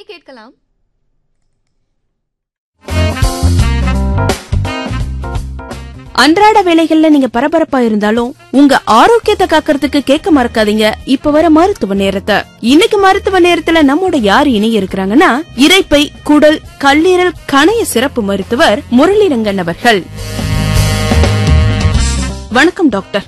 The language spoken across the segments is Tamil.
இனி கேட்கலாம் அன்றாட வேலைகள்ல நீங்க பரபரப்பா இருந்தாலும் உங்க ஆரோக்கியத்தை காக்கறதுக்கு கேட்க மறக்காதீங்க இப்ப வர மருத்துவ நேரத்தை இன்னைக்கு மருத்துவ நேரத்துல நம்மோட யார் இணைய இருக்கிறாங்கன்னா இரைப்பை குடல் கல்லீரல் கணைய சிறப்பு மருத்துவர் முரளிரங்கன் அவர்கள் வணக்கம் டாக்டர்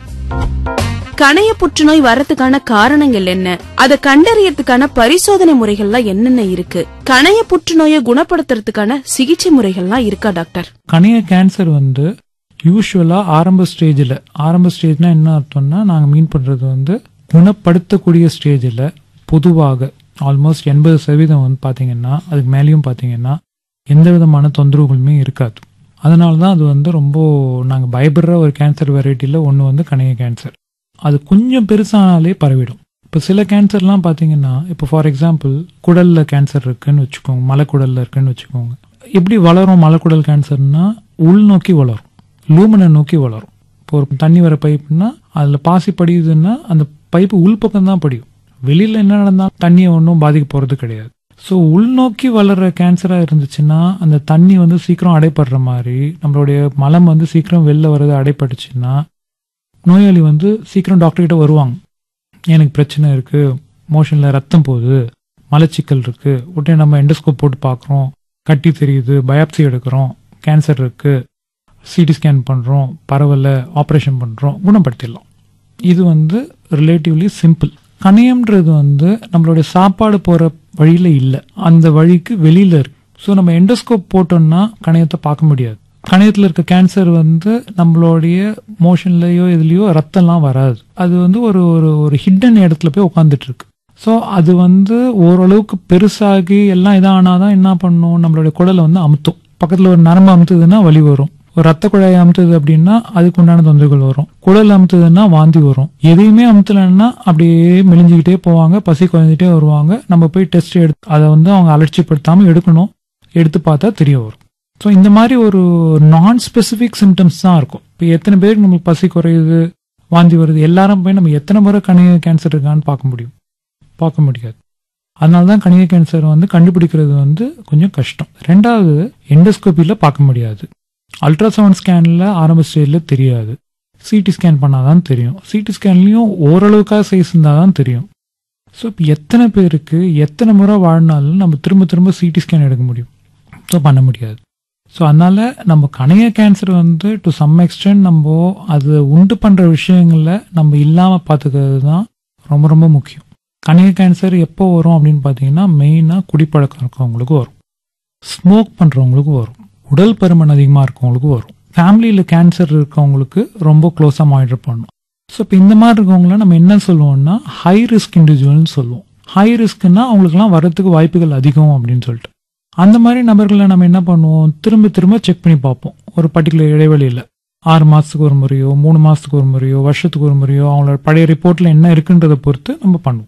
கணைய புற்றுநோய் வரதுக்கான காரணங்கள் என்ன அதை கண்டறியறதுக்கான பரிசோதனை முறைகள்லாம் என்னென்ன இருக்கு கணைய புற்றுநோயை குணப்படுத்துறதுக்கான சிகிச்சை முறைகள்லாம் இருக்கா டாக்டர் கணைய கேன்சர் வந்து யூஸ்வலாக ஆரம்ப ஸ்டேஜில் ஆரம்ப ஸ்டேஜ்னா என்ன அர்த்தம்னா நாங்கள் மீன் பண்ணுறது வந்து குணப்படுத்தக்கூடிய ஸ்டேஜில் பொதுவாக ஆல்மோஸ்ட் எண்பது சதவீதம் வந்து பார்த்தீங்கன்னா அதுக்கு மேலேயும் பார்த்தீங்கன்னா எந்த விதமான தொந்தரவுகளுமே இருக்காது அதனால தான் அது வந்து ரொம்ப நாங்கள் பயப்படுற ஒரு கேன்சர் வெரைட்டியில் ஒன்று வந்து கணைய கேன்சர் அது கொஞ்சம் பெருசானாலே பரவிடும் இப்போ சில கேன்சர்லாம் பார்த்தீங்கன்னா இப்போ ஃபார் எக்ஸாம்பிள் குடலில் கேன்சர் இருக்குன்னு வச்சுக்கோங்க மலைக்குடலில் இருக்குன்னு வச்சுக்கோங்க எப்படி வளரும் மலைக்குடல் கேன்சர்னா உள்நோக்கி வளரும் லூமனை நோக்கி வளரும் இப்போ ஒரு தண்ணி வர பைப்புனா அதில் பாசி படியுதுன்னா அந்த பைப்பு உள்பக்கம் தான் படியும் வெளியில் என்ன நடந்தாலும் தண்ணியை ஒன்றும் பாதிக்க போகிறது கிடையாது ஸோ உள்நோக்கி வளர்ற கேன்சராக இருந்துச்சுன்னா அந்த தண்ணி வந்து சீக்கிரம் அடைப்படுற மாதிரி நம்மளுடைய மலம் வந்து சீக்கிரம் வெளில வர்றது அடைப்பட்டுச்சுன்னா நோயாளி வந்து சீக்கிரம் டாக்டர் கிட்ட வருவாங்க எனக்கு பிரச்சனை இருக்கு மோஷன்ல ரத்தம் போகுது மலச்சிக்கல் இருக்கு உடனே நம்ம எண்டோஸ்கோப் போட்டு பார்க்குறோம் கட்டி தெரியுது பயாப்சி எடுக்கிறோம் கேன்சர் இருக்கு சிடி ஸ்கேன் பண்ணுறோம் பரவல ஆப்ரேஷன் பண்ணுறோம் குணப்படுத்திடலாம் இது வந்து ரிலேட்டிவ்லி சிம்பிள் கணையம்ன்றது வந்து நம்மளுடைய சாப்பாடு போகிற வழியில் இல்லை அந்த வழிக்கு வெளியில் இருக்கு ஸோ நம்ம எண்டோஸ்கோப் போட்டோம்னா கணையத்தை பார்க்க முடியாது கணையத்தில் இருக்க கேன்சர் வந்து நம்மளுடைய மோஷன்லயோ இதுலயோ ரத்தம்லாம் வராது அது வந்து ஒரு ஒரு ஒரு ஹிடன் இடத்துல போய் உட்காந்துட்டு இருக்கு ஸோ அது வந்து ஓரளவுக்கு பெருசாகி எல்லாம் இதானாதான் என்ன பண்ணும் நம்மளுடைய குடலை வந்து அமுத்தும் பக்கத்தில் ஒரு நரம்பு அமுத்துதுன்னா வலி வரும் ஒரு ரத்த குழாய் அமுத்துது அப்படின்னா அதுக்கு உண்டான தொந்தரவுகள் வரும் குடல் அமுத்துதுன்னா வாந்தி வரும் எதையுமே அமுத்தலைன்னா அப்படியே மெலிஞ்சுக்கிட்டே போவாங்க பசி குறைஞ்சிட்டே வருவாங்க நம்ம போய் டெஸ்ட் எடுத்து அதை வந்து அவங்க அலட்சிப்படுத்தாம எடுக்கணும் எடுத்து பார்த்தா தெரிய வரும் ஸோ இந்த மாதிரி ஒரு நான் ஸ்பெசிஃபிக் சிம்டம்ஸ் தான் இருக்கும் இப்போ எத்தனை பேருக்கு நம்மளுக்கு பசி குறையுது வாந்தி வருது எல்லாரும் போய் நம்ம எத்தனை முறை கணிக கேன்சர் இருக்கான்னு பார்க்க முடியும் பார்க்க முடியாது அதனால தான் கணிக கேன்சர் வந்து கண்டுபிடிக்கிறது வந்து கொஞ்சம் கஷ்டம் ரெண்டாவது எண்டோஸ்கோப்பியில் பார்க்க முடியாது அல்ட்ராசவுண்ட் ஸ்கேனில் ஆரம்ப ஸ்டேஜில் தெரியாது சிடி ஸ்கேன் பண்ணாதான் தெரியும் சிடி ஸ்கேன்லையும் ஓரளவுக்காக சைஸ் இருந்தால் தான் தெரியும் ஸோ இப்போ எத்தனை பேருக்கு எத்தனை முறை வாழ்னாலும் நம்ம திரும்ப திரும்ப சிடி ஸ்கேன் எடுக்க முடியும் ஸோ பண்ண முடியாது ஸோ அதனால நம்ம கணைய கேன்சர் வந்து டு சம் எக்ஸ்டென்ட் நம்ம அது உண்டு பண்ணுற விஷயங்களில் நம்ம இல்லாமல் பார்த்துக்கிறது தான் ரொம்ப ரொம்ப முக்கியம் கணைய கேன்சர் எப்போ வரும் அப்படின்னு பார்த்தீங்கன்னா மெயினாக குடிப்பழக்கம் இருக்கவங்களுக்கு வரும் ஸ்மோக் பண்ணுறவங்களுக்கு வரும் உடல் பருமன் அதிகமாக இருக்கவங்களுக்கு வரும் ஃபேமிலியில் கேன்சர் இருக்கவங்களுக்கு ரொம்ப க்ளோஸாக மானிட்டர் பண்ணணும் ஸோ இப்போ இந்த மாதிரி இருக்கவங்கள நம்ம என்ன சொல்லுவோம்னா ஹை ரிஸ்க் இண்டிவிஜுவல்னு சொல்லுவோம் ஹை ரிஸ்க்னா அவங்களுக்குலாம் வரதுக்கு வாய்ப்புகள் அதிகம் அப்படின்னு சொல்லிட்டு அந்த மாதிரி நபர்களை நம்ம என்ன பண்ணுவோம் திரும்ப திரும்ப செக் பண்ணி பார்ப்போம் ஒரு பர்டிகுலர் இடைவெளியில் ஆறு மாதத்துக்கு ஒரு முறையோ மூணு மாதத்துக்கு ஒரு முறையோ வருஷத்துக்கு ஒரு முறையோ அவங்களோட பழைய ரிப்போர்ட்டில் என்ன இருக்குன்றதை பொறுத்து நம்ம பண்ணுவோம்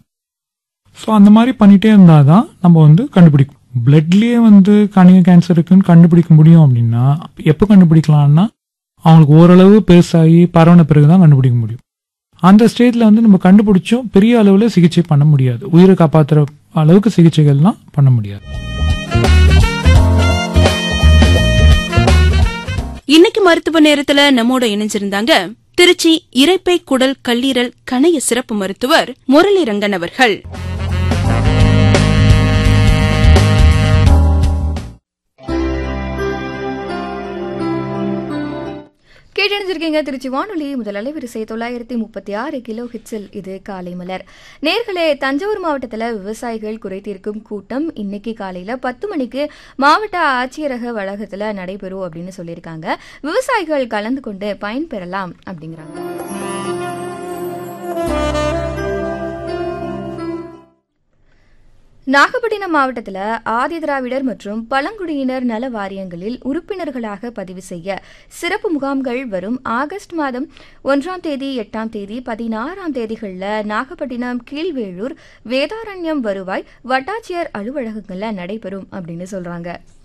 ஸோ அந்த மாதிரி பண்ணிட்டே இருந்தால் தான் நம்ம வந்து கண்டுபிடிக்கும் பிளட்லேயே வந்து கணிக கேன்சர் இருக்குன்னு கண்டுபிடிக்க முடியும் அப்படின்னா எப்போ கண்டுபிடிக்கலாம்னா அவங்களுக்கு ஓரளவு பெருசாகி பரவன பிறகு தான் கண்டுபிடிக்க முடியும் அந்த ஸ்டேஜில் வந்து நம்ம கண்டுபிடிச்சோம் பெரிய அளவில் சிகிச்சை பண்ண முடியாது உயிரை காப்பாற்றுற அளவுக்கு சிகிச்சைகள்லாம் பண்ண முடியாது இன்னைக்கு மருத்துவ நேரத்துல நம்மோட இணைஞ்சிருந்தாங்க திருச்சி இரைப்பை குடல் கல்லீரல் கணைய சிறப்பு மருத்துவர் முரளிரங்கன் அவர்கள் கேட்டணிஞ்சிருக்கீங்க திருச்சி வானொலி முதல் அலைவரிசை தொள்ளாயிரத்தி முப்பத்தி ஆறு கிலோ ஹிட்ஸில் இது காலை மலர் நேர்களே தஞ்சாவூர் மாவட்டத்தில் விவசாயிகள் குறைதீர்க்கும் கூட்டம் இன்னைக்கு காலையில் பத்து மணிக்கு மாவட்ட ஆட்சியரக வளாகத்தில் நடைபெறும் அப்படின்னு சொல்லியிருக்காங்க விவசாயிகள் கலந்து கொண்டு பயன்பெறலாம் அப்படிங்கிறாங்க நாகப்பட்டினம் மாவட்டத்தில் ஆதிதிராவிடர் மற்றும் பழங்குடியினர் நல வாரியங்களில் உறுப்பினர்களாக பதிவு செய்ய சிறப்பு முகாம்கள் வரும் ஆகஸ்ட் மாதம் ஒன்றாம் தேதி எட்டாம் தேதி பதினாறாம் தேதிகளில் நாகப்பட்டினம் கீழ்வேளூர் வேதாரண்யம் வருவாய் வட்டாட்சியர் அலுவலகங்களில் நடைபெறும் அப்படின்னு சொல்றாங்க